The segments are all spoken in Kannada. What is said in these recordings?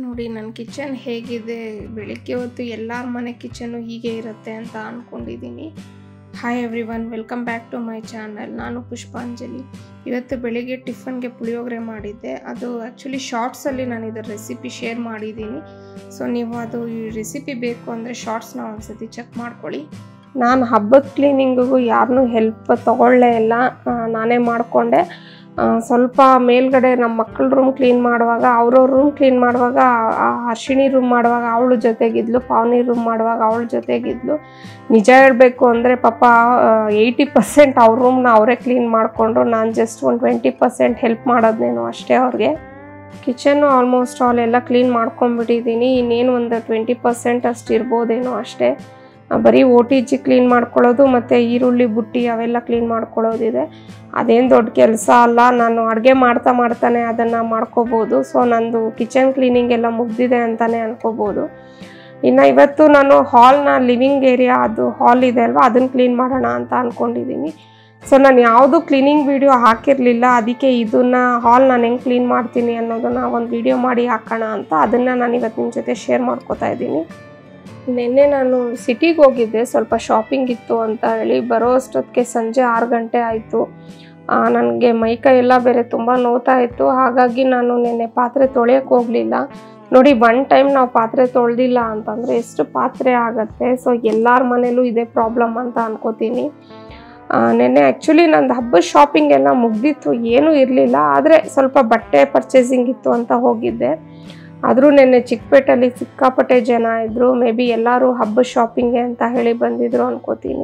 ನೋಡಿ ನನ್ನ ಕಿಚನ್ ಹೇಗಿದೆ ಬೆಳಿಗ್ಗೆ ಹೊತ್ತು ಎಲ್ಲರ ಮನೆ ಕಿಚನ್ನು ಹೀಗೆ ಇರುತ್ತೆ ಅಂತ ಅಂದ್ಕೊಂಡಿದ್ದೀನಿ hi everyone welcome back to my channel ನಾನು ಪುಷ್ಪಾಂಜಲಿ ಇವತ್ತು ಬೆಳಿಗ್ಗೆ ಟಿಫನ್ಗೆ ಪುಳಿಯೋಗರೆ ಮಾಡಿದ್ದೆ ಅದು ಆ್ಯಕ್ಚುಲಿ ಶಾರ್ಟ್ಸಲ್ಲಿ ನಾನು ಇದರ ರೆಸಿಪಿ ಶೇರ್ ಮಾಡಿದ್ದೀನಿ ಸೊ ನೀವು ಅದು ಈ ರೆಸಿಪಿ ಬೇಕು ಅಂದರೆ ಶಾರ್ಟ್ಸ್ನ ಒಂದ್ಸತಿ ಚೆಕ್ ಮಾಡ್ಕೊಳ್ಳಿ ನಾನು ಹಬ್ಬದ ಕ್ಲೀನಿಂಗಿಗೂ ಯಾರನ್ನೂ ಹೆಲ್ಪ್ ತೊಗೊಳ್ಳೇ ಇಲ್ಲ ಆ, ನಾನೇ ಮಾಡಿಕೊಂಡೆ ಸ್ವಲ್ಪ ಮೇಲ್ಗಡೆ ನಮ್ಮ ಮಕ್ಕಳ ರೂಮ್ ಕ್ಲೀನ್ ಮಾಡುವಾಗ ಅವ್ರವ್ರ ರೂಮ್ ಕ್ಲೀನ್ ಮಾಡುವಾಗ ಆ ಹರ್ಷಿಣಿ ರೂಮ್ ಮಾಡುವಾಗ ಅವಳು ಜೊತೆಗಿದ್ಲು ಪಾವನಿ ರೂಮ್ ಮಾಡುವಾಗ ಅವಳ ಜೊತೆಗಿದ್ಲು ನಿಜ ಹೇಳಬೇಕು ಅಂದರೆ ಪಾಪ ಏಯ್ಟಿ ಪರ್ಸೆಂಟ್ ಅವ್ರ ರೂಮ್ನ ಅವರೇ ಕ್ಲೀನ್ ಮಾಡಿಕೊಂಡ್ರು ನಾನು ಜಸ್ಟ್ ಒಂದು ಟ್ವೆಂಟಿ ಪರ್ಸೆಂಟ್ ಹೆಲ್ಪ್ ಮಾಡೋದೇನು ಅಷ್ಟೇ ಅವ್ರಿಗೆ ಕಿಚನ್ನು ಆಲ್ಮೋಸ್ಟ್ ಆಲ್ ಎಲ್ಲ ಕ್ಲೀನ್ ಮಾಡ್ಕೊಂಡ್ಬಿಟ್ಟಿದ್ದೀನಿ ಇನ್ನೇನು ಒಂದು ಟ್ವೆಂಟಿ ಪರ್ಸೆಂಟ್ ಅಷ್ಟು ಇರ್ಬೋದೇನೋ ಅಷ್ಟೇ ಆ, ಬರೀ ಓ ಟಿ ಜಿ ಕ್ಲೀನ್ ಮಾಡ್ಕೊಳ್ಳೋದು ಮತ್ತು ಈರುಳ್ಳಿ ಬುಟ್ಟಿ ಅವೆಲ್ಲ ಕ್ಲೀನ್ ಮಾಡ್ಕೊಳ್ಳೋದಿದೆ ಅದೇನು ದೊಡ್ಡ ಕೆಲಸ ಅಲ್ಲ ನಾನು ಅಡುಗೆ ಮಾಡ್ತಾ ಮಾಡ್ತಾನೆ ಅದನ್ನು ಮಾಡ್ಕೋಬೋದು ಸೊ ನಂದು ಕಿಚನ್ ಕ್ಲೀನಿಂಗ್ ಎಲ್ಲ ಮುಗ್ದಿದೆ ಅಂತಲೇ ಅನ್ಕೋಬೋದು ಇನ್ನು ಇವತ್ತು ನಾನು ಹಾಲ್ನ ಲಿವಿಂಗ್ ಏರಿಯಾ ಅದು ಹಾಲ್ ಇದೆ ಅಲ್ವಾ ಅದನ್ನು ಕ್ಲೀನ್ ಮಾಡೋಣ ಅಂತ ಅಂದ್ಕೊಂಡಿದ್ದೀನಿ ಸೊ ನಾನು ಯಾವುದು ಕ್ಲೀನಿಂಗ್ ವಿಡಿಯೋ ಹಾಕಿರಲಿಲ್ಲ ಅದಕ್ಕೆ ಇದನ್ನು ಹಾಲ್ ನಾನು ಹೆಂಗೆ ಕ್ಲೀನ್ ಮಾಡ್ತೀನಿ ಅನ್ನೋದನ್ನು ಒಂದು ವಿಡಿಯೋ ಮಾಡಿ ಹಾಕೋಣ ಅಂತ ಅದನ್ನು ನಾನು ಇವತ್ತು ನಿಮ್ಮ ಜೊತೆ ಶೇರ್ ಮಾಡ್ಕೋತಾ ಇದ್ದೀನಿ ನಿನ್ನೆ ನಾನು ಸಿಟಿಗೆ ಹೋಗಿದ್ದೆ ಸ್ವಲ್ಪ ಶಾಪಿಂಗ್ ಇತ್ತು ಅಂತ ಹೇಳಿ ಬರೋ ಅಷ್ಟೊತ್ತಿಗೆ ಸಂಜೆ ಆರು ಗಂಟೆ ಆಯಿತು ನನಗೆ ಮೈಕೈ ಎಲ್ಲ ಬೇರೆ ತುಂಬ ನೋವ್ತಾ ಇತ್ತು ಹಾಗಾಗಿ ನಾನು ನಿನ್ನೆ ಪಾತ್ರೆ ತೊಳೆಯೋಕ್ಕೆ ಹೋಗಲಿಲ್ಲ ನೋಡಿ ಒನ್ ಟೈಮ್ ನಾವು ಪಾತ್ರೆ ತೊಳೆದಿಲ್ಲ ಅಂತಂದರೆ ಎಷ್ಟು ಪಾತ್ರೆ ಆಗುತ್ತೆ ಸೊ ಎಲ್ಲರ ಮನೇಲೂ ಇದೇ ಪ್ರಾಬ್ಲಮ್ ಅಂತ ಅನ್ಕೋತೀನಿ ಆ, ನೆನ್ನೆ ಆ್ಯಕ್ಚುಲಿ ನಂದು ಹಬ್ಬದ ಶಾಪಿಂಗ್ ಎಲ್ಲ ಮುಗ್ದಿತ್ತು ಏನೂ ಇರಲಿಲ್ಲ ಆದರೆ ಸ್ವಲ್ಪ ಬಟ್ಟೆ ಪರ್ಚೇಸಿಂಗ್ ಇತ್ತು ಅಂತ ಹೋಗಿದ್ದೆ ಆದರೂ ನಿನ್ನೆ ಚಿಕ್ಕಪೇಟಲ್ಲಿ ಸಿಕ್ಕಾಪಟ್ಟೆ ಜನ ಇದ್ದರು ಮೇ ಬಿ ಎಲ್ಲರೂ ಹಬ್ಬದ ಶಾಪಿಂಗ್ಗೆ ಅಂತ ಹೇಳಿ ಬಂದಿದ್ರು ಅನ್ಕೋತೀನಿ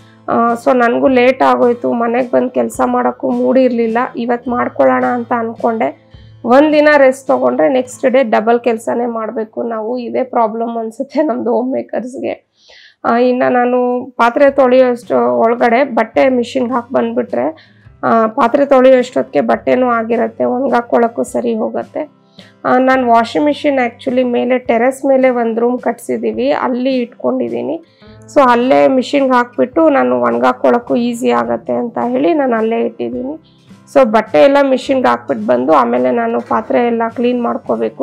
ಸೊ ನನಗೂ ಲೇಟ್ ಆಗೋಯ್ತು ಮನೆಗೆ ಬಂದು ಕೆಲಸ ಮಾಡೋಕ್ಕೂ ಮೂಡಿರಲಿಲ್ಲ ಇವತ್ತು ಮಾಡ್ಕೊಳ್ಳೋಣ ಅಂತ ಅಂದ್ಕೊಂಡೆ ಒಂದಿನ ರೆಸ್ಟ್ ತೊಗೊಂಡ್ರೆ ನೆಕ್ಸ್ಟ್ ಡೇ ಡಬಲ್ ಕೆಲಸನೇ ಮಾಡಬೇಕು ನಾವು ಇದೇ ಪ್ರಾಬ್ಲಮ್ ಅನಿಸುತ್ತೆ ನಮ್ಮದು ಹೋಮ್ ಮೇಕರ್ಸ್ಗೆ ಇನ್ನು ನಾನು ಪಾತ್ರೆ ತೊಳೆಯೋಷ್ಟು ಒಳಗಡೆ ಬಟ್ಟೆ ಮಿಷಿನ್ಗೆ ಹಾಕಿ ಬಂದುಬಿಟ್ರೆ ಪಾತ್ರೆ ತೊಳೆಯೋಷ್ಟೊತ್ತಿಗೆ ಬಟ್ಟೆನೂ ಆಗಿರುತ್ತೆ ಒಣಗಾಕೊಳ್ಳೋಕ್ಕೂ ಸರಿ ಹೋಗುತ್ತೆ ನಾನು ವಾಷಿಂಗ್ ಮಿಷಿನ್ ಆ್ಯಕ್ಚುಲಿ ಮೇಲೆ ಟೆರೆಸ್ ಮೇಲೆ ಒಂದು ರೂಮ್ ಕಟ್ಸಿದ್ದೀವಿ ಅಲ್ಲಿ ಇಟ್ಕೊಂಡಿದ್ದೀನಿ ಸೊ ಅಲ್ಲೇ ಮಿಷಿನ್ಗೆ ಹಾಕ್ಬಿಟ್ಟು ನಾನು ಒಣಗಾಕೊಳ್ಳೋಕ್ಕೂ ಈಸಿ ಆಗುತ್ತೆ ಅಂತ ಹೇಳಿ ನಾನು ಅಲ್ಲೇ ಇಟ್ಟಿದ್ದೀನಿ ಸೊ ಬಟ್ಟೆ ಎಲ್ಲ ಮಿಷಿನ್ಗೆ ಹಾಕ್ಬಿಟ್ಟು ಬಂದು ಆಮೇಲೆ ನಾನು ಪಾತ್ರೆ ಎಲ್ಲ ಕ್ಲೀನ್ ಮಾಡ್ಕೋಬೇಕು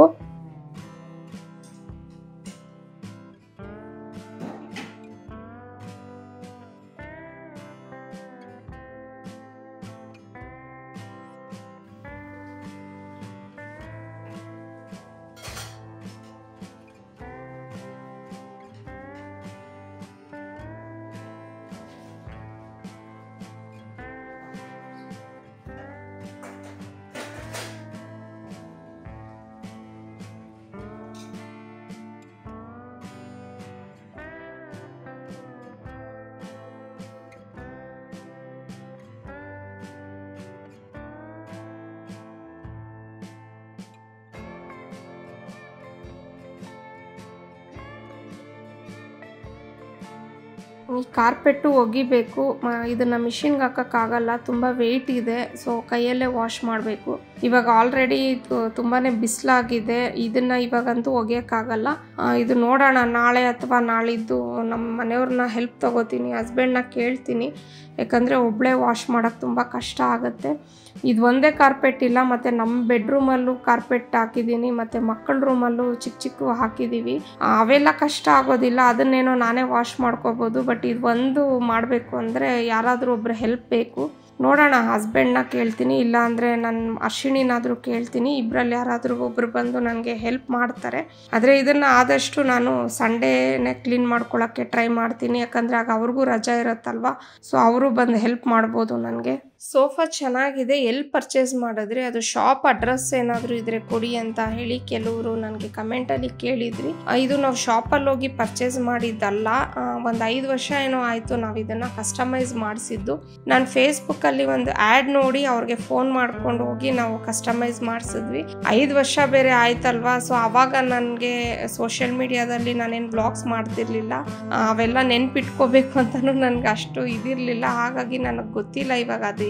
ಈ ಕಾರ್ಪೆಟ್ಟು ಒಗಿಬೇಕು ಮ- ಇದನ್ನ ಮಿಷಿನ್ಗೆ ಹಾಕೋಕ್ಕಾಗಲ್ಲ ತುಂಬ ವೆಯ್ಟ್ ಇದೆ ಸೊ ಕೈಯಲ್ಲೇ ವಾಶ್ ಮಾಡಬೇಕು ಇವಾಗ ಆಲ್ರೆಡಿ ತುಂಬಾ ಬಿಸಿಲಾಗಿದೆ ಇದನ್ನ ಇವಾಗಂತೂ ಒಗೆಯೋಕ್ಕಾಗಲ್ಲ ಆ, ಇದು ನೋಡೋಣ ನಾಳೆ ಅಥವಾ ನಾಳಿದ್ದು ನಮ್ಮ ಮನೆಯವ್ರನ್ನ ಹೆಲ್ಪ್ ತಗೋತೀನಿ ಹಸ್ಬೆಂಡ್ನ ಕೇಳ್ತೀನಿ ಯಾಕಂದರೆ ಒಬ್ಬಳೇ ವಾಶ್ ಮಾಡೋಕ್ಕೆ ತುಂಬ ಕಷ್ಟ ಆಗುತ್ತೆ ಇದು ಒಂದೇ ಕಾರ್ಪೆಟ್ ಇಲ್ಲ ಮತ್ತು ನಮ್ಮ ಬೆಡ್ರೂಮಲ್ಲೂ ಕಾರ್ಪೆಟ್ ಹಾಕಿದ್ದೀನಿ ಮತ್ತು ಮಕ್ಕಳ ರೂಮಲ್ಲೂ ಚಿಕ್ಕ ಚಿಕ್ಕ ಹಾಕಿದ್ದೀವಿ ಆ, ಅವೆಲ್ಲ ಕಷ್ಟ ಆಗೋದಿಲ್ಲ ಅದನ್ನೇನೋ ನಾನೇ ವಾಶ್ ಮಾಡ್ಕೋಬೋದು ಬಟ್ ಇದು ಒಂದು ಮಾಡಬೇಕು ಅಂದರೆ ಯಾರಾದರೂ ಒಬ್ಬರು ಹೆಲ್ಪ್ ಬೇಕು ನೋಡೋಣ ಹಸ್ಬೆಂಡ್ನ ಕೇಳ್ತೀನಿ ಇಲ್ಲ ಅಂದರೆ ನನ್ನ ಅರ್ಶಿಣಿನಾದರೂ ಕೇಳ್ತೀನಿ ಇಬ್ಬರಲ್ಲಿ ಯಾರಾದರೂ ಒಬ್ರು ಬಂದು ನನಗೆ ಹೆಲ್ಪ್ ಮಾಡ್ತಾರೆ ಆದರೆ ಇದನ್ನು ಆದಷ್ಟು ನಾನು ಸಂಡೇನೆ ಕ್ಲೀನ್ ಮಾಡ್ಕೊಳ್ಳೋಕ್ಕೆ ಟ್ರೈ ಮಾಡ್ತೀನಿ ಯಾಕಂದರೆ ಆಗ ಅವ್ರಿಗೂ ರಜಾ ಇರುತ್ತಲ್ವಾ ಸೊ ಅವರು ಬಂದು ಹೆಲ್ಪ್ ಮಾಡ್ಬೋದು ನನಗೆ ಸೋಫಾ ಚೆನ್ನಾಗಿದೆ ಎಲ್ಲಿ ಪರ್ಚೇಸ್ ಮಾಡಿದ್ರಿ ಅದು ಶಾಪ್ ಅಡ್ರೆಸ್ ಏನಾದರೂ ಇದ್ರೆ ಕೊಡಿ ಅಂತ ಹೇಳಿ ಕೆಲವರು ನನಗೆ ಕಮೆಂಟಲ್ಲಿ ಕೇಳಿದ್ರಿ ಆ, ಇದು ನಾವು ಶಾಪಲ್ಲಿ ಹೋಗಿ ಪರ್ಚೇಸ್ ಮಾಡಿದ್ದಲ್ಲ ಒಂದು ಐದು ವರ್ಷ ಏನೋ ಆಯಿತು ನಾವು ಇದನ್ನು ಕಸ್ಟಮೈಸ್ ಮಾಡಿಸಿದ್ದು ನಾನು ಫೇಸ್ಬುಕ್ಕಲ್ಲಿ ಒಂದು ಆ್ಯಡ್ ನೋಡಿ ಅವ್ರಿಗೆ ಫೋನ್ ಮಾಡ್ಕೊಂಡು ಹೋಗಿ ನಾವು ಕಸ್ಟಮೈಸ್ ಮಾಡಿಸಿದ್ವಿ ಐದು ವರ್ಷ ಬೇರೆ ಆಯ್ತಲ್ವಾ ಸೊ ಅವಾಗ ನನಗೆ ಸೋಷಿಯಲ್ ಮೀಡಿಯಾದಲ್ಲಿ ನಾನೇನು ಬ್ಲಾಗ್ಸ್ ಮಾಡ್ತಿರ್ಲಿಲ್ಲ ಆ, ಅವೆಲ್ಲ ನೆನ್ಪಿಟ್ಕೋಬೇಕು ಅಂತಲೂ ನನಗೆ ಅಷ್ಟು ಇದಿರಲಿಲ್ಲ ಹಾಗಾಗಿ ನನಗೆ ಗೊತ್ತಿಲ್ಲ ಇವಾಗ ಅದು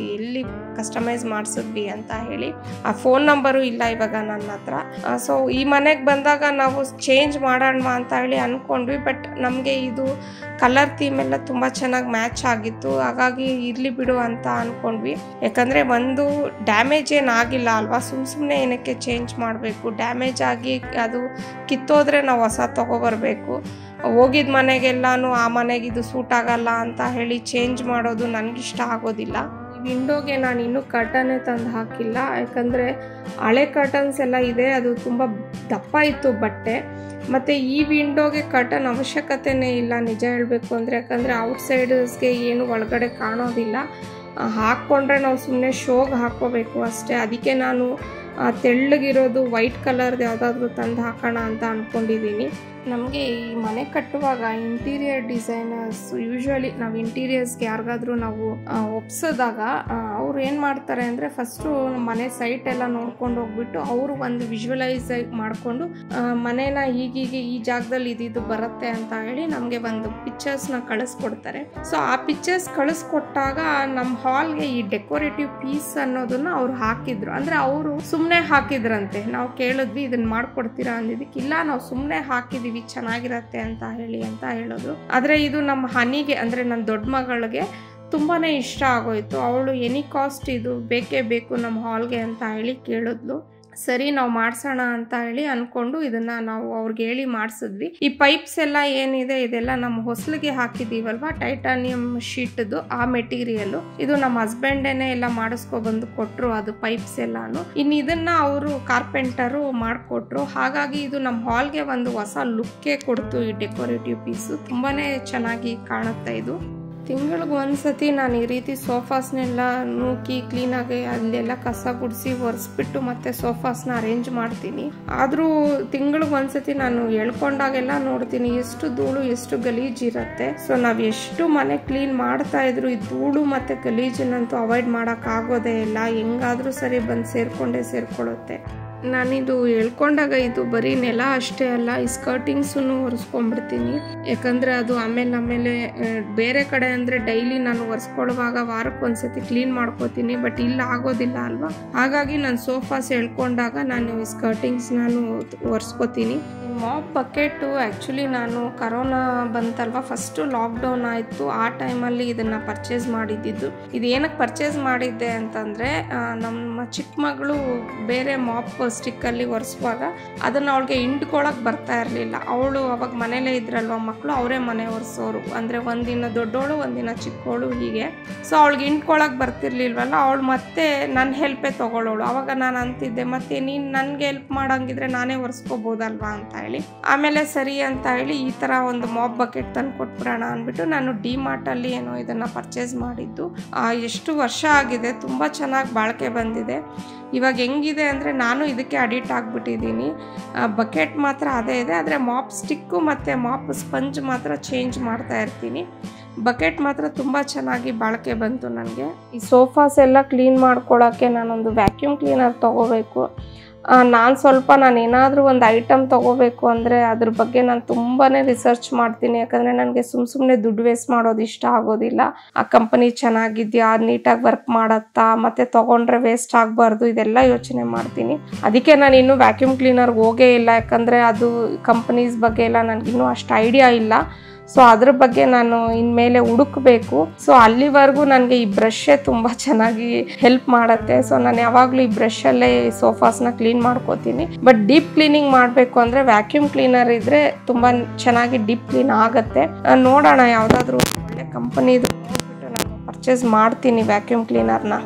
ಎಲ್ಲಿ ಕಸ್ಟಮೈಸ್ ಮಾಡಿಸಿದ್ವಿ ಅಂತ ಹೇಳಿ ಆ ಫೋನ್ ನಂಬರು ಇಲ್ಲ ಇವಾಗ ನನ್ನ ಹತ್ರ ಸೊ ಈ ಮನೆಗೆ ಬಂದಾಗ ನಾವು ಚೇಂಜ್ ಮಾಡೋಣ ಅಂತ ಹೇಳಿ ಅಂದ್ಕೊಂಡ್ವಿ ಬಟ್ ನಮಗೆ ಇದು ಕಲರ್ ಥೀಮ್ ಎಲ್ಲ ತುಂಬ ಚೆನ್ನಾಗಿ ಮ್ಯಾಚ್ ಆಗಿತ್ತು ಹಾಗಾಗಿ ಇರಲಿ ಬಿಡು ಅಂತ ಅಂದ್ಕೊಂಡ್ವಿ ಯಾಕಂದರೆ ಒಂದು ಡ್ಯಾಮೇಜ್ ಏನಾಗಿಲ್ಲ ಅಲ್ವಾ ಸುಮ್ಮ ಸುಮ್ಮನೆ ಏನಕ್ಕೆ ಚೇಂಜ್ ಮಾಡಬೇಕು ಡ್ಯಾಮೇಜ್ ಆಗಿ ಅದು ಕಿತ್ತೋದ್ರೆ ನಾವು ಹೊಸ ತೊಗೊಬರ್ಬೇಕು ಹೋಗಿದ ಮನೆಗೆಲ್ಲಾನು ಆ ಮನೆಗೆ ಇದು ಸೂಟ್ ಆಗಲ್ಲ ಅಂತ ಹೇಳಿ ಚೇಂಜ್ ಮಾಡೋದು ನನಗಿಷ್ಟ ಆಗೋದಿಲ್ಲ ವಿಂಡೋಗೆ ನಾನು ಇನ್ನೂ ಕರ್ಟನ್ನೇ ತಂದು ಹಾಕಿಲ್ಲ ಯಾಕಂದರೆ ಹಳೆ ಕರ್ಟನ್ಸ್ ಎಲ್ಲ ಇದೆ ಅದು ತುಂಬ ದಪ್ಪ ಇತ್ತು ಬಟ್ಟೆ ಮತ್ತು ಈ ವಿಂಡೋಗೆ ಕರ್ಟನ್ ಅವಶ್ಯಕತೆನೇ ಇಲ್ಲ ನಿಜ ಹೇಳಬೇಕು ಅಂದರೆ ಯಾಕಂದರೆ ಔಟ್ಸೈಡರ್ಸ್ಗೆ ಏನು ಒಳಗಡೆ ಕಾಣೋದಿಲ್ಲ ಹಾಕ್ಕೊಂಡ್ರೆ ನಾವು ಸುಮ್ಮನೆ ಶೋಗೆ ಹಾಕ್ಕೋಬೇಕು ಅಷ್ಟೇ ಅದಕ್ಕೆ ನಾನು ತೆಳ್ಳಗಿರೋದು ವೈಟ್ ಕಲರ್ದು ಯಾವುದಾದ್ರೂ ತಂದು ಹಾಕೋಣ ಅಂತ ಅಂದ್ಕೊಂಡಿದ್ದೀನಿ ನಮಗೆ ಈ ಮನೆ ಕಟ್ಟುವಾಗ ಇಂಟೀರಿಯರ್ ಡಿಸೈನರ್ಸ್ ಯೂಶ್ವಲಿ ನಾವು ಇಂಟೀರಿಯರ್ಸ್ಗೆ ಯಾರಿಗಾದ್ರೂ ನಾವು ಒಪ್ಸಿದಾಗ ಅವ್ರು ಏನು ಮಾಡ್ತಾರೆ ಅಂದರೆ ಫಸ್ಟು ಮನೆ ಸೈಟ್ ಎಲ್ಲ ನೋಡ್ಕೊಂಡು ಹೋಗ್ಬಿಟ್ಟು ಅವರು ಒಂದು ವಿಜುವಲೈಸ್ ಮಾಡಿಕೊಂಡು ಮನೇನ ಹೀಗೀಗೆ ಈ ಜಾಗದಲ್ಲಿ ಇದಿದು ಬರುತ್ತೆ ಅಂತ ಹೇಳಿ ನಮಗೆ ಒಂದು ಪಿಕ್ಚರ್ಸ್ನ ಕಳಿಸ್ಕೊಡ್ತಾರೆ ಸೊ ಆ ಪಿಕ್ಚರ್ಸ್ ಕಳಿಸ್ಕೊಟ್ಟಾಗ ನಮ್ಮ ಹಾಲ್ಗೆ ಈ ಡೆಕೋರೇಟಿವ್ ಪೀಸ್ ಅನ್ನೋದನ್ನ ಅವ್ರು ಹಾಕಿದ್ರು ಅಂದರೆ ಅವರು ಸುಮ್ಮನೆ ಹಾಕಿದ್ರಂತೆ ನಾವು ಕೇಳಿದ್ವಿ ಇದನ್ನ ಮಾಡ್ಕೊಡ್ತೀರಾ ಅಂದಿದ್ದಕ್ಕೆ ಇಲ್ಲ ನಾವು ಸುಮ್ಮನೆ ಹಾಕಿದೀವಿ ಚೆನ್ನಾಗಿರತ್ತೆ ಅಂತ ಹೇಳಿ ಅಂತ ಹೇಳಿದ್ರು ಆದರೆ ಇದು ನಮ್ಮ ಹನಿಗೆ ಅಂದರೆ ನನ್ನ ದೊಡ್ಡ ಮಗಳಿಗೆ ತುಂಬಾ ಇಷ್ಟ ಆಗೋಯ್ತು ಅವಳು ಎನಿ ಕಾಸ್ಟ್ ಇದು ಬೇಕೇ ಬೇಕು ನಮ್ಮ ಹಾಲ್ಗೆ ಅಂತ ಹೇಳಿ ಕೇಳಿದ್ಲು ಸರಿ ನಾವು ಮಾಡ್ಸೋಣ ಅಂತ ಹೇಳಿ ಅನ್ಕೊಂಡು ಇದನ್ನ ನಾವು ಅವ್ರಿಗೆ ಹೇಳಿ ಮಾಡಿಸಿದ್ವಿ ಈ ಪೈಪ್ಸ್ ಎಲ್ಲ ಏನಿದೆ ಇದೆಲ್ಲ ನಮ್ಮ ಹೊಸಲಿಗೆ ಹಾಕಿದೀವಲ್ವಾ ಟೈಟಾನಿಯಂ ಶೀಟ್ದು ಆ ಮೆಟೀರಿಯಲ್ ಇದು ನಮ್ಮ ಹಸ್ಬೆಂಡೇನೆ ಎಲ್ಲ ಮಾಡಿಸ್ಕೊ ಬಂದು ಕೊಟ್ರು ಅದು ಪೈಪ್ಸ್ ಎಲ್ಲಾನು ಇನ್ನು ಇದನ್ನ ಅವರು ಕಾರ್ಪೆಂಟರು ಮಾಡಿಕೊಟ್ರು ಹಾಗಾಗಿ ಇದು ನಮ್ಮ ಹಾಲ್ಗೆ ಒಂದು ಹೊಸ ಲುಕ್ಕೇ ಕೊಡ್ತು ಈ ಡೆಕೋರೇಟಿವ್ ಪೀಸು ತುಂಬಾನೇ ಚೆನ್ನಾಗಿ ಕಾಣುತ್ತೆ ಇದು ತಿಂಗಳಿಗೆ ಒಂದ್ಸತಿ ನಾನು ಈ ರೀತಿ ಸೋಫಾಸ್ನೆಲ್ಲ ನೂಕಿ ಕ್ಲೀನಾಗಿ ಅಲ್ಲೆಲ್ಲ ಕಸ ಗುಡಿಸಿ ಒರೆಸ್ಬಿಟ್ಟು ಮತ್ತೆ ಸೋಫಾಸ್ನ ಅರೇಂಜ್ ಮಾಡ್ತೀನಿ ಆದರೂ ತಿಂಗಳಿಗೆ ಒಂದ್ಸತಿ ನಾನು ಎಳ್ಕೊಂಡಾಗೆಲ್ಲ ನೋಡ್ತೀನಿ ಎಷ್ಟು ಧೂಳು ಎಷ್ಟು ಗಲೀಜ್ ಇರುತ್ತೆ ಸೊ ನಾವು ಎಷ್ಟು ಮನೆ ಕ್ಲೀನ್ ಮಾಡ್ತಾ ಇದ್ರು ಈ ಧೂಳು ಮತ್ತೆ ಗಲೀಜನ್ನಂತೂ ಅವಾಯ್ಡ್ ಮಾಡಕ್ ಆಗೋದೇ ಇಲ್ಲ ಹೆಂಗಾದ್ರೂ ಸರಿ ಬಂದು ಸೇರ್ಕೊಂಡೇ ಸೇರ್ಕೊಳ್ಳುತ್ತೆ ನಾನಿದು ಹೇಳ್ಕೊಂಡಾಗ ಇದು ಬರೀ ನೆಲ ಅಷ್ಟೇ ಅಲ್ಲ ಈ ಸ್ಕರ್ಟಿಂಗ್ಸನ್ನು ಒರೆಸ್ಕೊಂಡ್ಬಿಡ್ತೀನಿ ಯಾಕಂದರೆ ಅದು ಆಮೇಲೆ ಆಮೇಲೆ ಬೇರೆ ಕಡೆ ಅಂದರೆ ಡೈಲಿ ನಾನು ಒರೆಸ್ಕೊಳ್ಳುವಾಗ ವಾರಕ್ಕೆ ಒಂದ್ಸತಿ ಕ್ಲೀನ್ ಮಾಡ್ಕೋತೀನಿ ಬಟ್ ಇಲ್ಲಿ ಆಗೋದಿಲ್ಲ ಅಲ್ವಾ ಹಾಗಾಗಿ ನಾನು ಸೋಫಾಸ್ ಎಳ್ಕೊಂಡಾಗ ನಾನು ಈ ಸ್ಕರ್ಟಿಂಗ್ಸ್ ನಾನು ಒರೆಸ್ಕೋತೀನಿ ಮಾಪ್ ಬಕೆಟು ಆ್ಯಕ್ಚುಲಿ ನಾನು ಕರೋನಾ ಬಂತಲ್ವ ಫಸ್ಟು ಲಾಕ್ಡೌನ್ ಆಯಿತು ಆ ಟೈಮಲ್ಲಿ ಇದನ್ನು ಪರ್ಚೇಸ್ ಮಾಡಿದ್ದಿದ್ದು ಇದು ಏನಕ್ಕೆ ಪರ್ಚೇಸ್ ಮಾಡಿದ್ದೆ ಅಂತಂದರೆ ನಮ್ಮ ಚಿಕ್ಕ ಮಗಳು ಬೇರೆ ಮಾಪ್ ಸ್ಟಿಕ್ಕಲ್ಲಿ ಒರೆಸುವಾಗ ಅದನ್ನು ಅವಳಿಗೆ ಹಿಂಡ್ಕೊಳಕ್ಕೆ ಬರ್ತಾ ಇರಲಿಲ್ಲ ಅವಳು ಅವಾಗ ಮನೇಲೇ ಇದ್ರಲ್ವ ಮಕ್ಕಳು ಅವರೇ ಮನೆ ಒರೆಸೋರು ಅಂದರೆ ಒಂದಿನ ದೊಡ್ಡೋಳು ಒಂದಿನ ಚಿಕ್ಕವಳು ಹೀಗೆ ಸೊ ಅವಳಿಗೆ ಹಿಂಡ್ಕೊಳಕ್ಕೆ ಬರ್ತಿರ್ಲಿಲ್ವಲ್ಲ ಅವಳು ಮತ್ತೆ ನನ್ನ ಹೆಲ್ಪೇ ತೊಗೊಳ್ಳೋಳು ಅವಾಗ ನಾನು ಅಂತಿದ್ದೆ ಮತ್ತೆ ನೀನು ನನಗೆ ಹೆಲ್ಪ್ ಮಾಡೋಂಗಿದ್ರೆ ನಾನೇ ಒರೆಸ್ಕೋಬೋದಲ್ವಾ ಅಂತ ಹೇಳಿ ಆಮೇಲೆ ಸರಿ ಅಂತ ಹೇಳಿ ಈ ಥರ ಒಂದು ಮಾಪ್ ಬಕೆಟ್ ತಂದು ಕೊಟ್ಬಿಡೋಣ ಅಂದ್ಬಿಟ್ಟು ನಾನು ಡಿ ಮಾರ್ಟಲ್ಲಿ ಏನೋ ಇದನ್ನು ಪರ್ಚೇಸ್ ಮಾಡಿದ್ದು ಎಷ್ಟು ವರ್ಷ ಆಗಿದೆ ತುಂಬ ಚೆನ್ನಾಗಿ ಬಾಳಿಕೆ ಬಂದಿದೆ ಇವಾಗ ಹೆಂಗಿದೆ ಅಂದರೆ ನಾನು ಇದಕ್ಕೆ ಅಡಿಟ್ ಆಗಿಬಿಟ್ಟಿದ್ದೀನಿ ಬಕೆಟ್ ಮಾತ್ರ ಅದೇ ಇದೆ ಆದರೆ ಮಾಪ್ ಸ್ಟಿಕ್ಕು ಮತ್ತು ಮಾಪ್ ಸ್ಪಂಜ್ ಮಾತ್ರ ಚೇಂಜ್ ಮಾಡ್ತಾ ಇರ್ತೀನಿ ಬಕೆಟ್ ಮಾತ್ರ ತುಂಬ ಚೆನ್ನಾಗಿ ಬಾಳಿಕೆ ಬಂತು ನನಗೆ ಈ ಸೋಫಾಸ್ ಎಲ್ಲ ಕ್ಲೀನ್ ಮಾಡ್ಕೊಳ್ಳೋಕ್ಕೆ ನಾನೊಂದು ವ್ಯಾಕ್ಯೂಮ್ ಕ್ಲೀನರ್ ತೊಗೋಬೇಕು ನಾನು ಸ್ವಲ್ಪ ನಾನು ಏನಾದರೂ ಒಂದು ಐಟಮ್ ತೊಗೋಬೇಕು ಅಂದರೆ ಅದ್ರ ಬಗ್ಗೆ ನಾನು ತುಂಬಾ ರಿಸರ್ಚ್ ಮಾಡ್ತೀನಿ ಯಾಕಂದರೆ ನನಗೆ ಸುಮ್ಮ ಸುಮ್ಮನೆ ದುಡ್ಡು ವೇಸ್ಟ್ ಮಾಡೋದು ಇಷ್ಟ ಆಗೋದಿಲ್ಲ ಆ ಕಂಪನಿ ಚೆನ್ನಾಗಿದೆಯಾ ನೀಟಾಗಿ ವರ್ಕ್ ಮಾಡತ್ತಾ ಮತ್ತು ತೊಗೊಂಡ್ರೆ ವೇಸ್ಟ್ ಆಗಬಾರ್ದು ಇದೆಲ್ಲ ಯೋಚನೆ ಮಾಡ್ತೀನಿ ಅದಕ್ಕೆ ನಾನು ಇನ್ನೂ ವ್ಯಾಕ್ಯೂಮ್ ಕ್ಲೀನರ್ಗೆ ಹೋಗೇ ಇಲ್ಲ ಯಾಕಂದರೆ ಅದು ಕಂಪನೀಸ್ ಬಗ್ಗೆ ಎಲ್ಲ ನನಗಿನ್ನೂ ಅಷ್ಟು ಐಡಿಯಾ ಇಲ್ಲ ಸೊ ಅದ್ರ ಬಗ್ಗೆ ನಾನು ಇನ್ಮೇಲೆ ಹುಡುಕ್ಬೇಕು ಸೊ ಅಲ್ಲಿವರೆಗೂ ನನಗೆ ಈ ಬ್ರಷೇ ತುಂಬ ಚೆನ್ನಾಗಿ ಹೆಲ್ಪ್ ಮಾಡುತ್ತೆ ಸೊ ನಾನು ಯಾವಾಗಲೂ ಈ ಬ್ರಷಲ್ಲೇ ಸೋಫಾಸ್ನ ಕ್ಲೀನ್ ಮಾಡ್ಕೋತೀನಿ ಬಟ್ ಡೀಪ್ ಕ್ಲೀನಿಂಗ್ ಮಾಡಬೇಕು ಅಂದರೆ ವ್ಯಾಕ್ಯೂಮ್ ಕ್ಲೀನರ್ ಇದ್ದರೆ ತುಂಬ ಚೆನ್ನಾಗಿ ಡೀಪ್ ಕ್ಲೀನ್ ಆಗುತ್ತೆ ನೋಡೋಣ ಯಾವುದಾದ್ರೂ ಒಳ್ಳೆ ಕಂಪನಿದು ನೋಡ್ಬಿಟ್ಟು ನಾನು ಪರ್ಚೇಸ್ ಮಾಡ್ತೀನಿ ವ್ಯಾಕ್ಯೂಮ್ ಕ್ಲೀನರ್ನ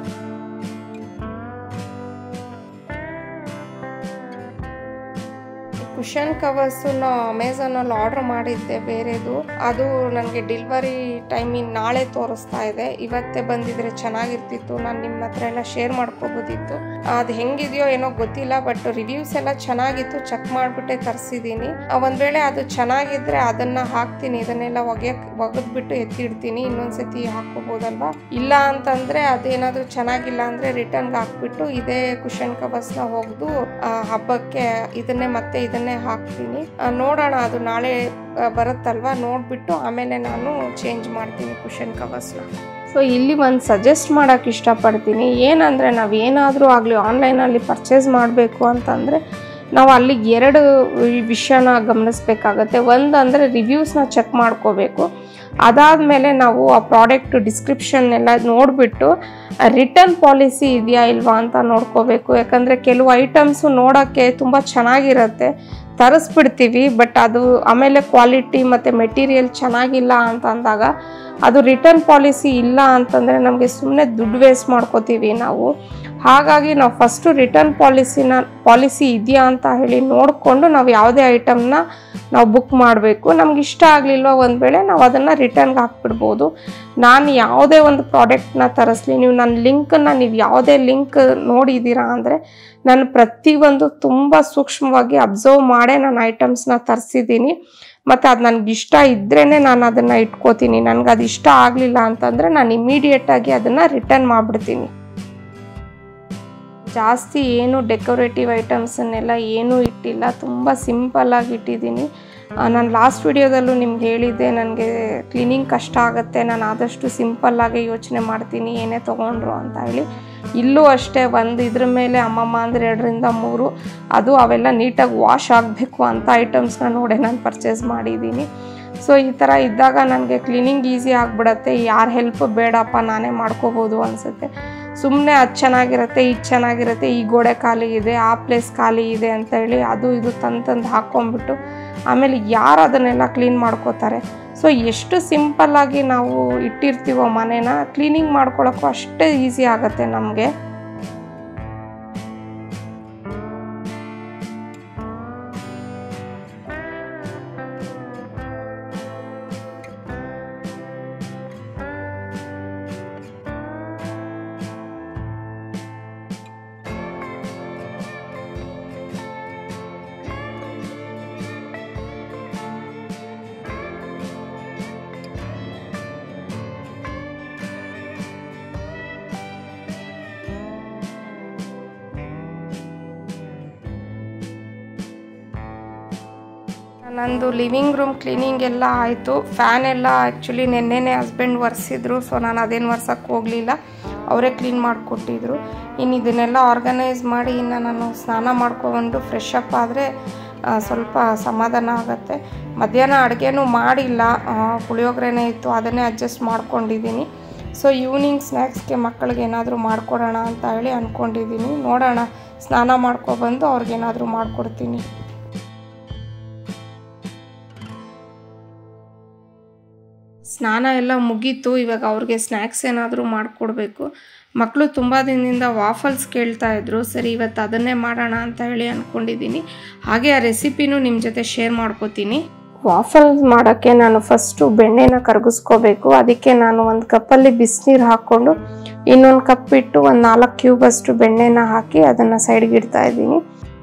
ಕುಷನ್ ಕವರ್ಸು ನಾವು ಅಮೆಝಾನಲ್ಲಿ ಆರ್ಡರ್ ಮಾಡಿದ್ದೆ ಬೇರೆದು ಅದು ನನಗೆ ಡೆಲಿವರಿ ಟೈಮಿಂಗ್ ನಾಳೆ ತೋರಿಸ್ತಾ ಇದೆ ಇವತ್ತೇ ಬಂದಿದ್ರೆ ಚೆನ್ನಾಗಿರ್ತಿತ್ತು ನಾನು ನಿಮ್ಮ ಹತ್ರ ಎಲ್ಲ ಶೇರ್ ಮಾಡ್ಕೋಬೋದಿತ್ತು ಅದು ಹೆಂಗಿದೆಯೋ ಏನೋ ಗೊತ್ತಿಲ್ಲ ಬಟ್ ರಿವ್ಯೂಸ್ ಎಲ್ಲ ಚೆನ್ನಾಗಿತ್ತು ಚೆಕ್ ಮಾಡಿಬಿಟ್ಟೆ ತರಿಸಿದ್ದೀನಿ ಒಂದು ವೇಳೆ ಅದು ಚೆನ್ನಾಗಿದ್ರೆ ಅದನ್ನು ಹಾಕ್ತೀನಿ ಇದನ್ನೆಲ್ಲ ಒಗೆಯಕ್ಕೆ ಒಗೆದ್ಬಿಟ್ಟು ಎತ್ತಿಡ್ತೀನಿ ಇನ್ನೊಂದ್ಸತಿ ಹಾಕ್ಕೋಬೋದಲ್ವಾ ಇಲ್ಲ ಅಂತಂದರೆ ಅದೇನಾದರೂ ಚೆನ್ನಾಗಿಲ್ಲ ಅಂದರೆ ರಿಟರ್ನ್ಗೆ ಹಾಕ್ಬಿಟ್ಟು ಇದೇ ಕುಷನ್ ಕವರ್ಸ್ನ ಒಗೆದು ಹಬ್ಬಕ್ಕೆ ಇದನ್ನೇ ಮತ್ತೆ ಇದನ್ನೇ ಹಾಕ್ತೀನಿ ನೋಡೋಣ ಅದು ನಾಳೆ ಬರುತ್ತಲ್ವಾ ನೋಡಿಬಿಟ್ಟು ಆಮೇಲೆ ನಾನು ಚೇಂಜ್ ಮಾಡ್ತೀನಿ ಕುಷನ್ ಕವರ್ಸ್ನ ಸೊ ಇಲ್ಲಿ ಒಂದು ಸಜೆಸ್ಟ್ ಮಾಡೋಕ್ಕೆ ಇಷ್ಟಪಡ್ತೀನಿ ಏನಂದರೆ ನಾವು ಏನಾದರೂ ಆಗಲಿ ಆನ್ಲೈನಲ್ಲಿ ಪರ್ಚೇಸ್ ಮಾಡಬೇಕು ಅಂತಂದರೆ ನಾವು ಅಲ್ಲಿ ಎರಡು ವಿಷಯನ ಗಮನಿಸಬೇಕಾಗತ್ತೆ ಒಂದು ಅಂದರೆ ರಿವ್ಯೂಸ್ನ ಚೆಕ್ ಮಾಡ್ಕೋಬೇಕು ಅದಾದಮೇಲೆ ನಾವು ಆ ಪ್ರಾಡಕ್ಟ್ ಡಿಸ್ಕ್ರಿಪ್ಷನ್ ಎಲ್ಲ ನೋಡಿಬಿಟ್ಟು ರಿಟರ್ನ್ ಪಾಲಿಸಿ ಇದೆಯಾ ಇಲ್ವಾ ಅಂತ ನೋಡ್ಕೋಬೇಕು ಯಾಕಂದರೆ ಕೆಲವು ಐಟಮ್ಸು ನೋಡೋಕ್ಕೆ ತುಂಬ ಚೆನ್ನಾಗಿರುತ್ತೆ ತರಿಸ್ಬಿಡ್ತೀವಿ ಬಟ್ ಅದು ಆಮೇಲೆ ಕ್ವಾಲಿಟಿ ಮತ್ತು ಮೆಟೀರಿಯಲ್ ಚೆನ್ನಾಗಿಲ್ಲ ಅಂತ ಅಂದಾಗ ಅದು ರಿಟರ್ನ್ ಪಾಲಿಸಿ ಇಲ್ಲ ಅಂತಂದರೆ ನಮಗೆ ಸುಮ್ಮನೆ ದುಡ್ಡು ವೇಸ್ಟ್ ಮಾಡ್ಕೋತೀವಿ ನಾವು ಹಾಗಾಗಿ ನಾವು ಫಸ್ಟು ರಿಟರ್ನ್ ಪಾಲಿಸಿನ ಪಾಲಿಸಿ ಇದೆಯಾ ಅಂತ ಹೇಳಿ ನೋಡಿಕೊಂಡು ನಾವು ಯಾವುದೇ ಐಟಮ್ನ ನಾವು ಬುಕ್ ಮಾಡಬೇಕು ನಮ್ಗೆ ಇಷ್ಟ ಆಗಲಿಲ್ವ ಒಂದು ವೇಳೆ ನಾವು ಅದನ್ನು ರಿಟರ್ನ್ಗೆ ಹಾಕ್ಬಿಡ್ಬೋದು ನಾನು ಯಾವುದೇ ಒಂದು ಪ್ರಾಡಕ್ಟ್ನ ತರಿಸ್ಲಿ ನೀವು ನನ್ನ ಲಿಂಕನ್ನು ನೀವು ಯಾವುದೇ ಲಿಂಕ್ ನೋಡಿದ್ದೀರಾ ಅಂದರೆ ನಾನು ಪ್ರತಿಯೊಂದು ತುಂಬ ಸೂಕ್ಷ್ಮವಾಗಿ ಅಬ್ಸರ್ವ್ ಮಾಡೇ ನಾನು ಐಟಮ್ಸ್ನ ತರಿಸಿದ್ದೀನಿ ಮತ್ತು ಅದು ನನಗೆ ಇಷ್ಟ ಇದ್ರೇ ನಾನು ಅದನ್ನು ಇಟ್ಕೋತೀನಿ ನನಗೆ ಅದು ಇಷ್ಟ ಆಗಲಿಲ್ಲ ಅಂತಂದರೆ ನಾನು ಇಮಿಡಿಯೇಟಾಗಿ ಅದನ್ನು ರಿಟರ್ನ್ ಮಾಡಿಬಿಡ್ತೀನಿ ಜಾಸ್ತಿ ಏನು ಡೆಕೋರೇಟಿವ್ ಐಟಮ್ಸನ್ನೆಲ್ಲ ಏನೂ ಇಟ್ಟಿಲ್ಲ ತುಂಬ ಸಿಂಪಲ್ಲಾಗಿ ಇಟ್ಟಿದ್ದೀನಿ ನಾನು ಲಾಸ್ಟ್ ವಿಡಿಯೋದಲ್ಲೂ ನಿಮ್ಗೆ ಹೇಳಿದ್ದೆ ನನಗೆ ಕ್ಲೀನಿಂಗ್ ಕಷ್ಟ ಆಗುತ್ತೆ ನಾನು ಆದಷ್ಟು ಸಿಂಪಲ್ಲಾಗೆ ಯೋಚನೆ ಮಾಡ್ತೀನಿ ಏನೇ ತೊಗೊಂಡ್ರು ಅಂತ ಹೇಳಿ ಇಲ್ಲೂ ಅಷ್ಟೇ ಒಂದು ಇದ್ರ ಮೇಲೆ ಅಮ್ಮಮ್ಮ ಅಂದರೆ ಎರಡರಿಂದ ಮೂರು ಅದು ಅವೆಲ್ಲ ನೀಟಾಗಿ ವಾಶ್ ಆಗಬೇಕು ಅಂತ ಐಟಮ್ಸ್ನ ನೋಡೇ ನಾನು ಪರ್ಚೇಸ್ ಮಾಡಿದ್ದೀನಿ ಸೊ ಈ ಥರ ಇದ್ದಾಗ ನನಗೆ ಕ್ಲೀನಿಂಗ್ ಈಸಿ ಆಗಿಬಿಡತ್ತೆ ಯಾರ ಹೆಲ್ಪ್ ಬೇಡಪ್ಪ ನಾನೇ ಮಾಡ್ಕೋಬೋದು ಅನಿಸುತ್ತೆ ಸುಮ್ಮನೆ ಅದು ಚೆನ್ನಾಗಿರುತ್ತೆ ಇದು ಚೆನ್ನಾಗಿರುತ್ತೆ ಈ ಗೋಡೆ ಖಾಲಿ ಇದೆ ಆ ಪ್ಲೇಸ್ ಖಾಲಿ ಇದೆ ಅಂತ ಹೇಳಿ ಅದು ಇದು ತಂದು ತಂದು ಹಾಕ್ಕೊಂಬಿಟ್ಟು ಆಮೇಲೆ ಯಾರು ಅದನ್ನೆಲ್ಲ ಕ್ಲೀನ್ ಮಾಡ್ಕೋತಾರೆ ಸೊ ಎಷ್ಟು ಸಿಂಪಲ್ಲಾಗಿ ನಾವು ಇಟ್ಟಿರ್ತೀವೋ ಮನೇನ ಕ್ಲೀನಿಂಗ್ ಮಾಡ್ಕೊಳ್ಳೋಕ್ಕೂ ಅಷ್ಟೇ ಈಸಿ ಆಗುತ್ತೆ ನಮಗೆ ನಂದು ಲಿವಿಂಗ್ ರೂಮ್ ಕ್ಲೀನಿಂಗ್ ಎಲ್ಲ ಆಯಿತು ಫ್ಯಾನ್ ಎಲ್ಲ ಆ್ಯಕ್ಚುಲಿ ನೆನ್ನೆನೇ ಹಸ್ಬೆಂಡ್ ಒರೆಸಿದ್ರು ಸೊ ನಾನು ಅದೇನು ಒರ್ಸೋಕ್ಕೆ ಹೋಗಲಿಲ್ಲ ಅವರೇ ಕ್ಲೀನ್ ಮಾಡಿಕೊಟ್ಟಿದ್ರು ಇನ್ನು ಇದನ್ನೆಲ್ಲ ಆರ್ಗನೈಸ್ ಮಾಡಿ ಇನ್ನು ನಾನು ಸ್ನಾನ ಮಾಡ್ಕೊಂಡು ಫ್ರೆಶ್ ಅಪ್ ಆದರೆ ಸ್ವಲ್ಪ ಸಮಾಧಾನ ಆಗುತ್ತೆ ಮಧ್ಯಾಹ್ನ ಅಡುಗೆನೂ ಮಾಡಿಲ್ಲ ಪುಳಿಯೋಗರೆನೇ ಇತ್ತು ಅದನ್ನೇ ಅಡ್ಜಸ್ಟ್ ಮಾಡ್ಕೊಂಡಿದ್ದೀನಿ ಸೊ ಈವ್ನಿಂಗ್ ಸ್ನ್ಯಾಕ್ಸ್ಗೆ ಮಕ್ಕಳಿಗೆ ಏನಾದರೂ ಮಾಡಿಕೊಡೋಣ ಅಂತ ಹೇಳಿ ಅಂದ್ಕೊಂಡಿದ್ದೀನಿ ನೋಡೋಣ ಸ್ನಾನ ಮಾಡ್ಕೊಬಂದು ಅವ್ರಿಗೇನಾದರೂ ಮಾಡಿಕೊಡ್ತೀನಿ ಸ್ನಾನ ಎಲ್ಲ ಮುಗೀತು ಇವಾಗ ಅವ್ರಿಗೆ ಸ್ನ್ಯಾಕ್ಸ್ ಏನಾದರೂ ಮಾಡಿಕೊಡ್ಬೇಕು ಮಕ್ಕಳು ತುಂಬ ದಿನದಿಂದ ವಾಫಲ್ಸ್ ಕೇಳ್ತಾ ಇದ್ರು ಸರಿ ಇವತ್ತು ಅದನ್ನೇ ಮಾಡೋಣ ಅಂತ ಹೇಳಿ ಅಂದ್ಕೊಂಡಿದ್ದೀನಿ ಹಾಗೆ ಆ ರೆಸಿಪಿನೂ ನಿಮ್ಮ ಜೊತೆ ಶೇರ್ ಮಾಡ್ಕೋತೀನಿ ವಾಫಲ್ಸ್ ಮಾಡೋಕ್ಕೆ ನಾನು ಫಸ್ಟು ಬೆಣ್ಣೆನ ಕರಗಿಸ್ಕೋಬೇಕು ಅದಕ್ಕೆ ನಾನು ಒಂದು ಕಪ್ಪಲ್ಲಿ ಬಿಸಿನೀರು ಹಾಕ್ಕೊಂಡು ಇನ್ನೊಂದು ಕಪ್ ಇಟ್ಟು ಒಂದು ನಾಲ್ಕು ಕ್ಯೂಬ್ ಅಷ್ಟು ಬೆಣ್ಣೆನ ಹಾಕಿ ಅದನ್ನು ಸೈಡ್ಗೆ ಇಡ್ತಾ ಇದ್ದೀನಿ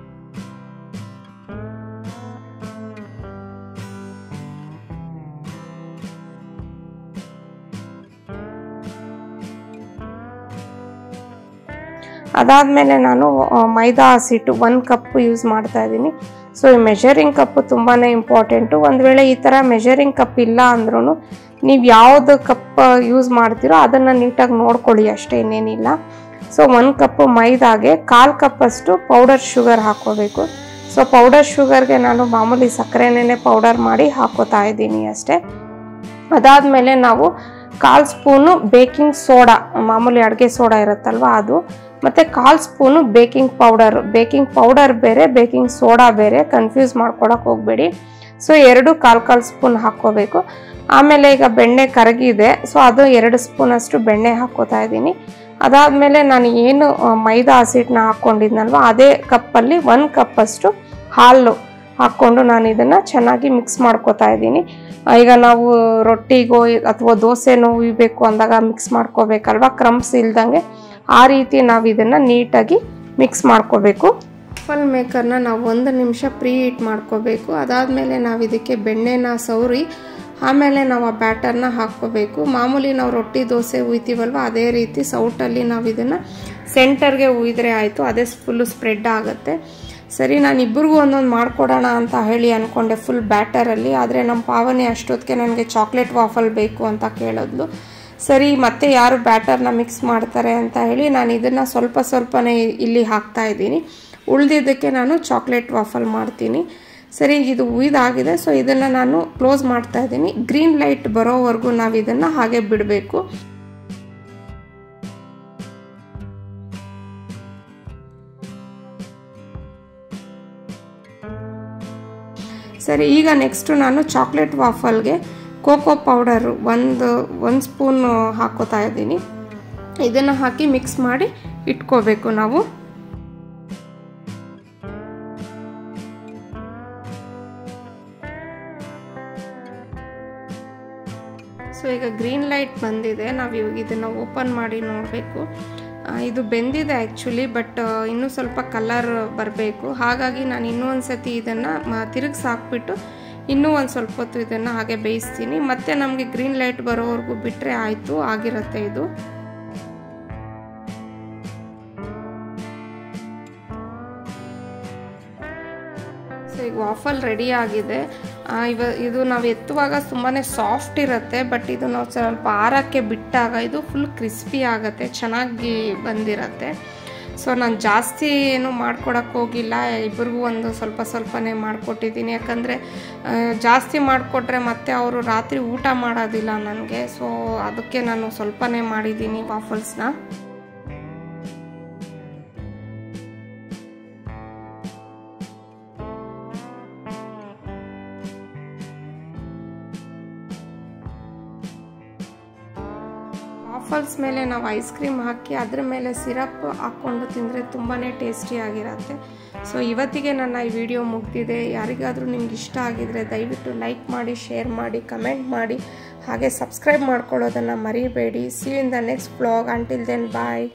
ಅದಾದಮೇಲೆ ನಾನು ಮೈದಾ ಹಸಿಟ್ಟು ಒಂದು ಕಪ್ ಯೂಸ್ ಮಾಡ್ತಾ ಇದ್ದೀನಿ ಸೊ ಈ ಮೆಷರಿಂಗ್ ಕಪ್ಪು ತುಂಬಾ ಇಂಪಾರ್ಟೆಂಟು ಒಂದು ವೇಳೆ ಈ ಥರ ಮೆಷರಿಂಗ್ ಕಪ್ ಇಲ್ಲ ಅಂದ್ರೂ ನೀವು ಯಾವುದು ಕಪ್ ಯೂಸ್ ಮಾಡ್ತೀರೋ ಅದನ್ನು ನೀಟಾಗಿ ನೋಡ್ಕೊಳ್ಳಿ ಅಷ್ಟೇ ಇನ್ನೇನಿಲ್ಲ ಸೊ ಒಂದು ಕಪ್ಪು ಮೈದಾಗೆ ಕಾಲು ಕಪ್ಪಷ್ಟು ಪೌಡರ್ ಶುಗರ್ ಹಾಕ್ಕೋಬೇಕು ಸೊ ಪೌಡರ್ ಶುಗರ್ಗೆ ನಾನು ಮಾಮೂಲಿ ಸಕ್ಕರೆನೇ ಪೌಡರ್ ಮಾಡಿ ಹಾಕೋತಾ ಇದ್ದೀನಿ ಅಷ್ಟೇ ಅದಾದಮೇಲೆ ನಾವು ಕಾಲು ಸ್ಪೂನು ಬೇಕಿಂಗ್ ಸೋಡಾ ಮಾಮೂಲಿ ಅಡುಗೆ ಸೋಡಾ ಇರುತ್ತಲ್ವ ಅದು ಮತ್ತು ಕಾಲು spoon baking powder baking powder ಬೇರೆ ಬೇಕಿಂಗ್ ಸೋಡಾ ಬೇರೆ ಕನ್ಫ್ಯೂಸ್ ಮಾಡ್ಕೊಳಕ್ಕೆ ಹೋಗಬೇಡಿ ಸೊ ಎರಡು ಕಾಲು ಕಾಲು ಸ್ಪೂನ್ ಹಾಕ್ಕೋಬೇಕು ಆಮೇಲೆ ಈಗ ಬೆಣ್ಣೆ ಕರಗಿದೆ ಸೊ ಅದು ಎರಡು ಸ್ಪೂನಷ್ಟು ಬೆಣ್ಣೆ ಹಾಕ್ಕೋತಾ ಇದ್ದೀನಿ ಅದಾದಮೇಲೆ ನಾನು ಏನು ಮೈದಾ ಹಸಿಟ್ಟನ್ನ ಹಾಕ್ಕೊಂಡಿದ್ನಲ್ವ ಅದೇ ಕಪ್ಪಲ್ಲಿ ಒಂದು ಕಪ್ಪಷ್ಟು ಹಾಲು ಹಾಕ್ಕೊಂಡು ನಾನು ಇದನ್ನು ಚೆನ್ನಾಗಿ ಮಿಕ್ಸ್ ಮಾಡ್ಕೋತಾ ಇದ್ದೀನಿ ಈಗ ನಾವು ರೊಟ್ಟಿಗೋ ಅಥವಾ ದೋಸೆನೋ ಉಯ್ಬೇಕು ಅಂದಾಗ ಮಿಕ್ಸ್ ಮಾಡ್ಕೋಬೇಕಲ್ವ ಕ್ರಮ್ಸ್ ಇಲ್ದಂಗೆ ಆ ರೀತಿ ನಾವು ಇದನ್ನು ನೀಟಾಗಿ ಮಿಕ್ಸ್ ಮಾಡ್ಕೋಬೇಕು ಫಲ್ ಮೇಕರ್ನ ನಾವು ಒಂದು ನಿಮಿಷ ಪ್ರೀ ಹೀಟ್ ಮಾಡ್ಕೋಬೇಕು ಅದಾದಮೇಲೆ ನಾವು ಇದಕ್ಕೆ ಬೆಣ್ಣೆನ ಸೌರಿ ಆಮೇಲೆ ನಾವು ಆ ಬ್ಯಾಟರ್ನ ಹಾಕ್ಕೋಬೇಕು ಮಾಮೂಲಿ ನಾವು ರೊಟ್ಟಿ ದೋಸೆ ಉಯ್ತೀವಲ್ವ ಅದೇ ರೀತಿ ಸೌಟಲ್ಲಿ ನಾವು ಇದನ್ನು ಸೆಂಟರ್ಗೆ ಉಯ್ದರೆ ಆಯಿತು ಅದೇ ಫುಲ್ಲು ಸ್ಪ್ರೆಡ್ ಆಗುತ್ತೆ ಸರಿ ನಾನು ಇಬ್ಬರಿಗೂ ಒಂದೊಂದು ಮಾಡಿಕೊಡೋಣ ಅಂತ ಹೇಳಿ ಅಂದ್ಕೊಂಡೆ ಫುಲ್ ಬ್ಯಾಟರಲ್ಲಿ ಆದರೆ ನಮ್ಮ ಪಾವನೆ ಅಷ್ಟೊತ್ತಿಗೆ ನನಗೆ ಚಾಕ್ಲೇಟ್ ವಾಫಲ್ ಬೇಕು ಅಂತ ಕೇಳಿದ್ಲು ಸರಿ ಮತ್ತೆ ಯಾರು ಬ್ಯಾಟರ್ನ ಮಿಕ್ಸ್ ಮಾಡ್ತಾರೆ ಅಂತ ಹೇಳಿ ನಾನು ಇದನ್ನು ಸ್ವಲ್ಪ ಸ್ವಲ್ಪನೇ ಇಲ್ಲಿ ಹಾಕ್ತಾ ಇದ್ದೀನಿ ಉಳಿದಿದ್ದಕ್ಕೆ ನಾನು ಚಾಕ್ಲೇಟ್ ವಾಫಲ್ ಮಾಡ್ತೀನಿ ಸರಿ ಇದು ಉಯ್ದಾಗಿದೆ ಸೊ ಇದನ್ನು ನಾನು ಕ್ಲೋಸ್ ಮಾಡ್ತಾ ಇದ್ದೀನಿ ಗ್ರೀನ್ ಲೈಟ್ ಬರೋವರೆಗೂ ನಾವು ಇದನ್ನು ಹಾಗೆ ಬಿಡಬೇಕು ಸರಿ ಈಗ ನೆಕ್ಸ್ಟು ನಾನು ಚಾಕ್ಲೇಟ್ ವಾಫಲ್ಗೆ ಕೋಕೋ ಪೌಡರು ಒಂದು ಒಂದು ಸ್ಪೂನ್ ಹಾಕೋತಾ ಇದ್ದೀನಿ ಇದನ್ನು ಹಾಕಿ ಮಿಕ್ಸ್ ಮಾಡಿ ಇಟ್ಕೋಬೇಕು ನಾವು ಸೊ ಈಗ ಗ್ರೀನ್ ಲೈಟ್ ಬಂದಿದೆ ನಾವು ಇವಾಗ ಇದನ್ನು ಓಪನ್ ಮಾಡಿ ನೋಡಬೇಕು ಇದು ಬೆಂದಿದೆ ಆ್ಯಕ್ಚುಲಿ ಬಟ್ ಇನ್ನೂ ಸ್ವಲ್ಪ ಕಲರ್ ಬರಬೇಕು ಹಾಗಾಗಿ ನಾನು ಇನ್ನೂ ಒಂದು ಸತಿ ಇದನ್ನು ತಿರುಗಿಸಿ ಹಾಕ್ಬಿಟ್ಟು ಇನ್ನೂ ಒಂದು ಸ್ವಲ್ಪ ಹೊತ್ತು ಇದನ್ನು ಹಾಗೆ ಬೇಯಿಸ್ತೀನಿ ಮತ್ತೆ ನಮಗೆ ಗ್ರೀನ್ ಲೈಟ್ ಬರೋವರೆಗೂ ಬಿಟ್ಟರೆ ಆಯಿತು ಆಗಿರುತ್ತೆ ಇದು ಸೊ ಈಗ ವಾಫಲ್ ರೆಡಿ ಆಗಿದೆ ಇವ ಇದು ನಾವು ಎತ್ತುವಾಗ ತುಂಬಾ ಸಾಫ್ಟ್ ಇರುತ್ತೆ ಬಟ್ ಇದು ನಾವು ಸ್ವಲ್ಪ ಆರಕ್ಕೆ ಬಿಟ್ಟಾಗ ಇದು ಫುಲ್ ಕ್ರಿಸ್ಪಿ ಆಗುತ್ತೆ ಚೆನ್ನಾಗಿ ಬಂದಿರತ್ತೆ ಸೊ ನಾನು ಜಾಸ್ತಿ ಏನು ಮಾಡ್ಕೊಡಕ್ಕೆ ಹೋಗಿಲ್ಲ ಇಬ್ಬರಿಗೂ ಒಂದು ಸ್ವಲ್ಪ ಸ್ವಲ್ಪನೇ ಮಾಡಿಕೊಟ್ಟಿದ್ದೀನಿ ಯಾಕಂದರೆ ಜಾಸ್ತಿ ಮಾಡಿಕೊಟ್ರೆ ಮತ್ತೆ ಅವರು ರಾತ್ರಿ ಊಟ ಮಾಡೋದಿಲ್ಲ ನನಗೆ ಸೊ ಅದಕ್ಕೆ ನಾನು ಸ್ವಲ್ಪನೇ ಮಾಡಿದ್ದೀನಿ ವಾಫಲ್ಸ್ನ ವಾಫಲ್ಸ್ ಮೇಲೆ ನಾವು ಐಸ್ ಕ್ರೀಮ್ ಹಾಕಿ ಅದ್ರ ಮೇಲೆ ಸಿರಪ್ ಹಾಕ್ಕೊಂಡು ತಿಂದರೆ ತುಂಬಾ ಟೇಸ್ಟಿಯಾಗಿರುತ್ತೆ ಸೊ ಇವತ್ತಿಗೆ ನನ್ನ ಈ ವಿಡಿಯೋ ಮುಗ್ದಿದೆ ಯಾರಿಗಾದರೂ ನಿಮ್ಗೆ ಇಷ್ಟ ಆಗಿದರೆ ದಯವಿಟ್ಟು ಲೈಕ್ ಮಾಡಿ ಶೇರ್ ಮಾಡಿ ಕಮೆಂಟ್ ಮಾಡಿ ಹಾಗೆ ಸಬ್ಸ್ಕ್ರೈಬ್ ಮಾಡ್ಕೊಳ್ಳೋದನ್ನು ಮರಿಬೇಡಿ see in the next blog until then bye